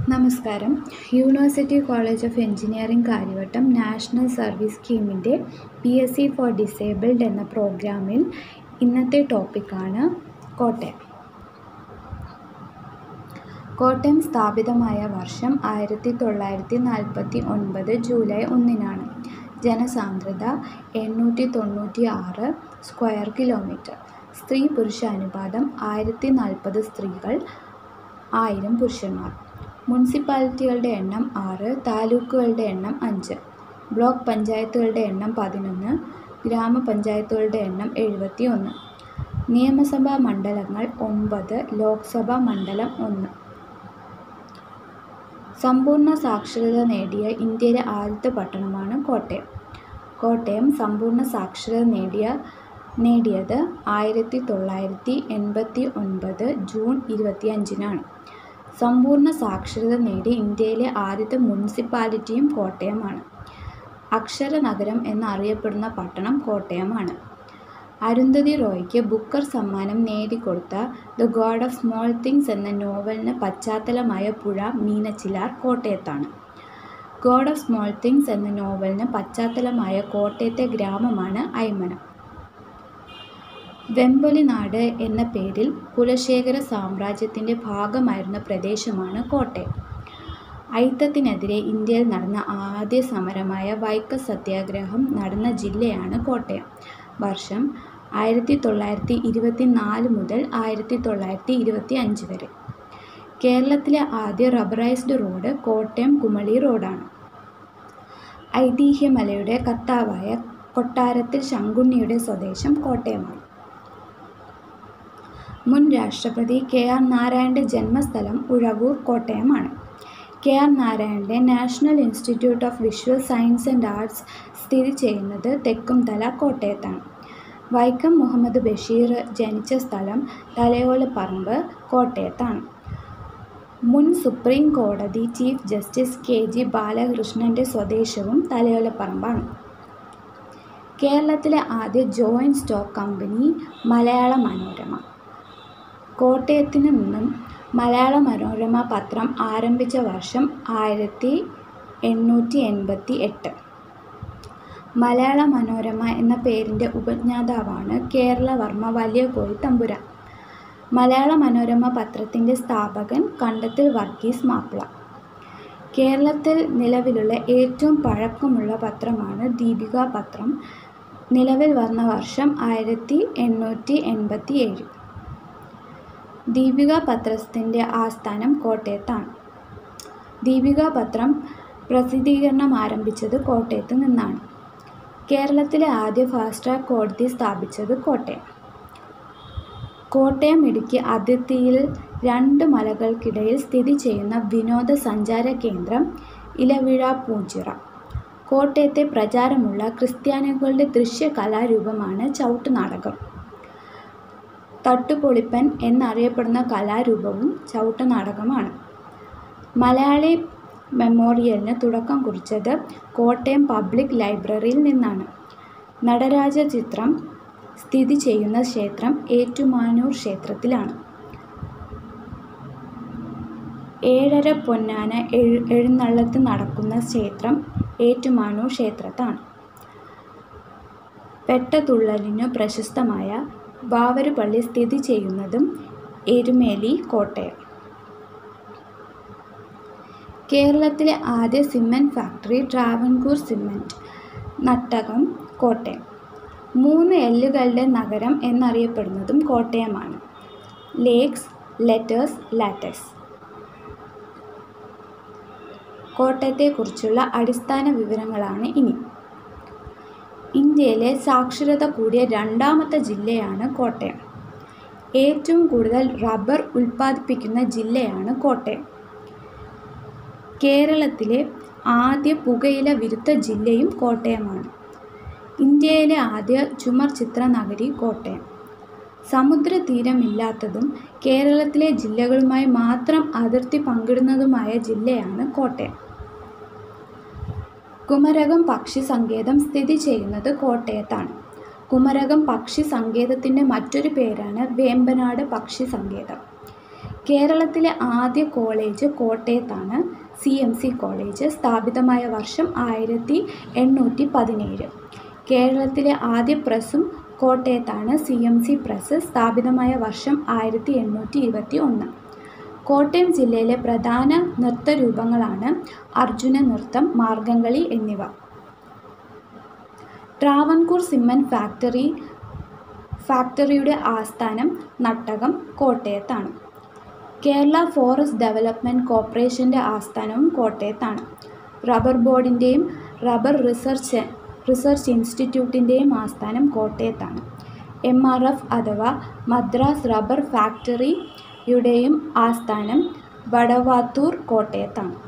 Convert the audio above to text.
നമസ്കാരം university college of engineering Karyavattom national service സ്കീമിൻ്റെ P S C for disabled എന്ന പ്രോഗ്രാമിൽ ഇന്നത്തെ ടോപ്പിക്കാണ് കോട്ടയം കോട്ടയം സ്ഥാപിതമായ വർഷം ആയിരത്തി തൊള്ളായിരത്തി നാൽപ്പത്തി ഒൻപത് ജൂലൈ ഒന്നിനാണ് ജനസാന്ദ്രത എണ്ണൂറ്റി തൊണ്ണൂറ്റി ആറ് സ്ക്വയർ കിലോമീറ്റർ സ്ത്രീ പുരുഷ അനുപാതം ആയിരത്തി നാൽപ്പത് സ്ത്രീകൾ ആയിരം പുരുഷന്മാർ മുനിസിപ്പാലിറ്റികളുടെ എണ്ണം ആറ് താലൂക്കുകളുടെ എണ്ണം അഞ്ച് ബ്ലോക്ക് പഞ്ചായത്തുകളുടെ എണ്ണം പതിനൊന്ന് ഗ്രാമപഞ്ചായത്തുകളുടെ എണ്ണം എഴുപത്തി ഒന്ന് നിയമസഭാ മണ്ഡലങ്ങൾ ഒമ്പത് ലോക്സഭാ മണ്ഡലം ഒന്ന് സമ്പൂർണ്ണ സാക്ഷരത നേടിയ ഇന്ത്യയിലെ ആദ്യത്തെ പട്ടണമാണ് കോട്ടയം കോട്ടയം സമ്പൂർണ്ണ സാക്ഷരത നേടിയ നേടിയത് ആയിരത്തി തൊള്ളായിരത്തി എൺപത്തി ഒൻപത് ജൂൺ ഇരുപത്തിയഞ്ചിനാണ് സമ്പൂർണ്ണ സാക്ഷരത നേടിയ ഇന്ത്യയിലെ ആദ്യത്തെ മുനിസിപ്പാലിറ്റിയും കോട്ടയമാണ് അക്ഷര നഗരം എന്നറിയപ്പെടുന്ന പട്ടണം കോട്ടയമാണ് അരുന്ധതി റോയ്ക്ക് ബുക്കർ സമ്മാനം നേടിക്കൊടുത്ത the God of Small Things എന്ന നോവലിന് പശ്ചാത്തലമായ പുഴ മീനച്ചിലാർ കോട്ടയത്താണ് ഗോഡ് ഓഫ് സ്മോൾ തിങ്സ് എന്ന നോവലിന് പശ്ചാത്തലമായ കോട്ടയത്തെ ഗ്രാമമാണ് അയ്മനം വെമ്പൊലിനാട് എന്ന പേരിൽ കുലശേഖര സാമ്രാജ്യത്തിൻ്റെ ഭാഗമായിരുന്ന പ്രദേശമാണ് കോട്ടയം അയിത്തത്തിനെതിരെ ഇന്ത്യയിൽ നടന്ന ആദ്യ സമരമായ വൈക്കം സത്യാഗ്രഹം നടന്ന ജില്ലയാണ് കോട്ടയം വർഷം ആയിരത്തി തൊള്ളായിരത്തി ഇരുപത്തി നാല് മുതൽ ആയിരത്തി തൊള്ളായിരത്തി ഇരുപത്തി അഞ്ച് വരെ കേരളത്തിലെ ആദ്യ റബ്ബറൈസ്ഡ് റോഡ് കോട്ടയം കുമളി റോഡാണ് ഐതിഹ്യമലയുടെ കർത്താവായ കൊട്ടാരത്തിൽ ശങ്കുണ്ണിയുടെ സ്വദേശം കോട്ടയമാണ് മുൻ രാഷ്ട്രപതി കെ ആർ നാരായണൻ്റെ ജന്മസ്ഥലം ഉഴവൂർ കോട്ടയമാണ് കെ ആർ നാരായണൻ്റെ National Institute of Visual Science and Arts സ്ഥിതി ചെയ്യുന്നത് തെക്കുംതല കോട്ടയത്താണ് വൈക്കം മുഹമ്മദ് ബഷീർ ജനിച്ച സ്ഥലം തലയോലപ്പറമ്പ് കോട്ടയത്താണ് മുൻ സുപ്രീം കോടതി ചീഫ് ജസ്റ്റിസ് കെ ജി ബാലകൃഷ്ണൻ്റെ സ്വദേശവും തലയോലപ്പറമ്പാണ് കേരളത്തിലെ ആദ്യ ജോയിൻറ്റ് സ്റ്റോക്ക് കമ്പനി മലയാള മനോരമ കോട്ടയത്തിന് നിന്നും മലയാള മനോരമ പത്രം ആരംഭിച്ച വർഷം ആയിരത്തി എണ്ണൂറ്റി എൺപത്തി എട്ട് മലയാള മനോരമ എന്ന പേരിൻ്റെ ഉപജ്ഞാതാവാണ് കേരളവർമ്മ വലിയ കോയി തമ്പുരാൻ മലയാള മനോരമ പത്രത്തിൻ്റെ സ്ഥാപകൻ കണ്ടത്തിൽ വർഗീസ് മാപ്പിള കേരളത്തിൽ നിലവിലുള്ള ഏറ്റവും പഴക്കമുള്ള പത്രമാണ് ദീപിക പത്രം നിലവിൽ വന്ന വർഷം ആയിരത്തി എണ്ണൂറ്റി എൺപത്തി ഏഴ് ദീപിക പത്രത്തിൻ്റെ ആസ്ഥാനം കോട്ടയത്താണ് ദീപിക പത്രം പ്രസിദ്ധീകരണം ആരംഭിച്ചത് കോട്ടയത്ത് നിന്നാണ് കേരളത്തിലെ ആദ്യ ഫാസ്റ്റ് ട്രാക്ക് കോടതി സ്ഥാപിച്ചത് കോട്ടയം കോട്ടയം ഇടുക്കി അതിർത്തിയിൽ രണ്ട് മലകൾക്കിടയിൽ സ്ഥിതി ചെയ്യുന്ന വിനോദസഞ്ചാര കേന്ദ്രം ഇലവിഴ പൂഞ്ചിറ കോട്ടയത്തെ പ്രചാരമുള്ള ക്രിസ്ത്യാനികളുടെ ദൃശ്യ കലാരൂപമാണ് ചവിട്ടുനാടകം തട്ടുപൊളിപ്പൻ എന്നറിയപ്പെടുന്ന കലാരൂപവും ചവിട്ടുനാടകമാണ് മലയാളി മെമ്മോറിയലിന് തുടക്കം കുറിച്ചത് കോട്ടയം പബ്ലിക് ലൈബ്രറിയിൽ നിന്നാണ് നടരാജ ചിത്രം സ്ഥിതി ചെയ്യുന്ന ക്ഷേത്രം ഏറ്റുമാനൂർ ക്ഷേത്രത്തിലാണ് ഏഴര പൊന്നാന എഴു എഴുന്നള്ളത്ത് നടക്കുന്ന ക്ഷേത്രം ഏറ്റുമാനൂർ ക്ഷേത്രത്താണ് പെട്ടതുള്ളലിനു പ്രശസ്തമായ ബാവരുപള്ളി സ്ഥിതി ചെയ്യുന്നതും എരുമേലി കോട്ടയം കേരളത്തിലെ ആദ്യ cement factory Travancore cement Nattakom Kottayam മൂന്ന് എല്ലുകളുടെ നഗരം എന്നറിയപ്പെടുന്നതും കോട്ടയമാണ് ലേക്സ് ലെറ്റേഴ്സ് ലാറ്റക്സ് കോട്ടയത്തെക്കുറിച്ചുള്ള അടിസ്ഥാന വിവരങ്ങളാണ് ഇനി ഇന്ത്യയിലെ സാക്ഷരത കൂടിയ രണ്ടാമത്തെ ജില്ലയാണ് കോട്ടയം ഏറ്റവും കൂടുതൽ റബ്ബർ ഉൽപ്പാദിപ്പിക്കുന്ന ജില്ലയാണ് കോട്ടയം കേരളത്തിലെ ആദ്യ പുകയില വിരുദ്ധ ജില്ലയും കോട്ടയമാണ് ഇന്ത്യയിലെ ആദ്യ ചുമർ ചിത്ര നഗരി കോട്ടയം സമുദ്രതീരമില്ലാത്തതും കേരളത്തിലെ ജില്ലകളുമായി മാത്രം അതിർത്തി പങ്കിടുന്നതുമായ ജില്ലയാണ് കോട്ടയം കുമരകം പക്ഷി സങ്കേതം സ്ഥിതി ചെയ്യുന്നത് കോട്ടയത്താണ് കുമരകം പക്ഷി സങ്കേതത്തിൻ്റെ മറ്റൊരു പേരാണ് വേമ്പനാട് പക്ഷി സങ്കേതം കേരളത്തിലെ ആദ്യ കോളേജ് കോട്ടയത്താണ് സി എം സി കോളേജ് സ്ഥാപിതമായ വർഷം ആയിരത്തി എണ്ണൂറ്റി പതിനേഴ് കേരളത്തിലെ ആദ്യ പ്രസ്സും കോട്ടയത്താണ് സി എം സി പ്രസ് സ്ഥാപിതമായ വർഷം ആയിരത്തി എണ്ണൂറ്റി ഇരുപത്തി ഒന്ന് കോട്ടയം ജില്ലയിലെ പ്രധാന നൃത്തരൂപങ്ങളാണ് അർജുന നൃത്തം മാർഗംകളി എന്നിവ ട്രാവൻകൂർ സിമൻറ്റ് ഫാക്ടറി ഫാക്ടറിയുടെ ആസ്ഥാനം നട്ടകം കോട്ടയത്താണ് കേരള ഫോറസ്റ്റ് ഡെവലപ്മെൻറ്റ് കോർപ്പറേഷൻ്റെ ആസ്ഥാനവും കോട്ടയത്താണ് റബ്ബർ ബോർഡിൻ്റെയും റബ്ബർ റിസർച്ച് റിസർച്ച് ഇൻസ്റ്റിറ്റ്യൂട്ടിൻ്റെയും ആസ്ഥാനം കോട്ടയത്താണ് എം ആർ എഫ് അഥവാ മദ്രാസ് റബ്ബർ ഫാക്ടറിയുടെയും ആസ്ഥാനം വടവാത്തൂർ കോട്ടയത്താണ്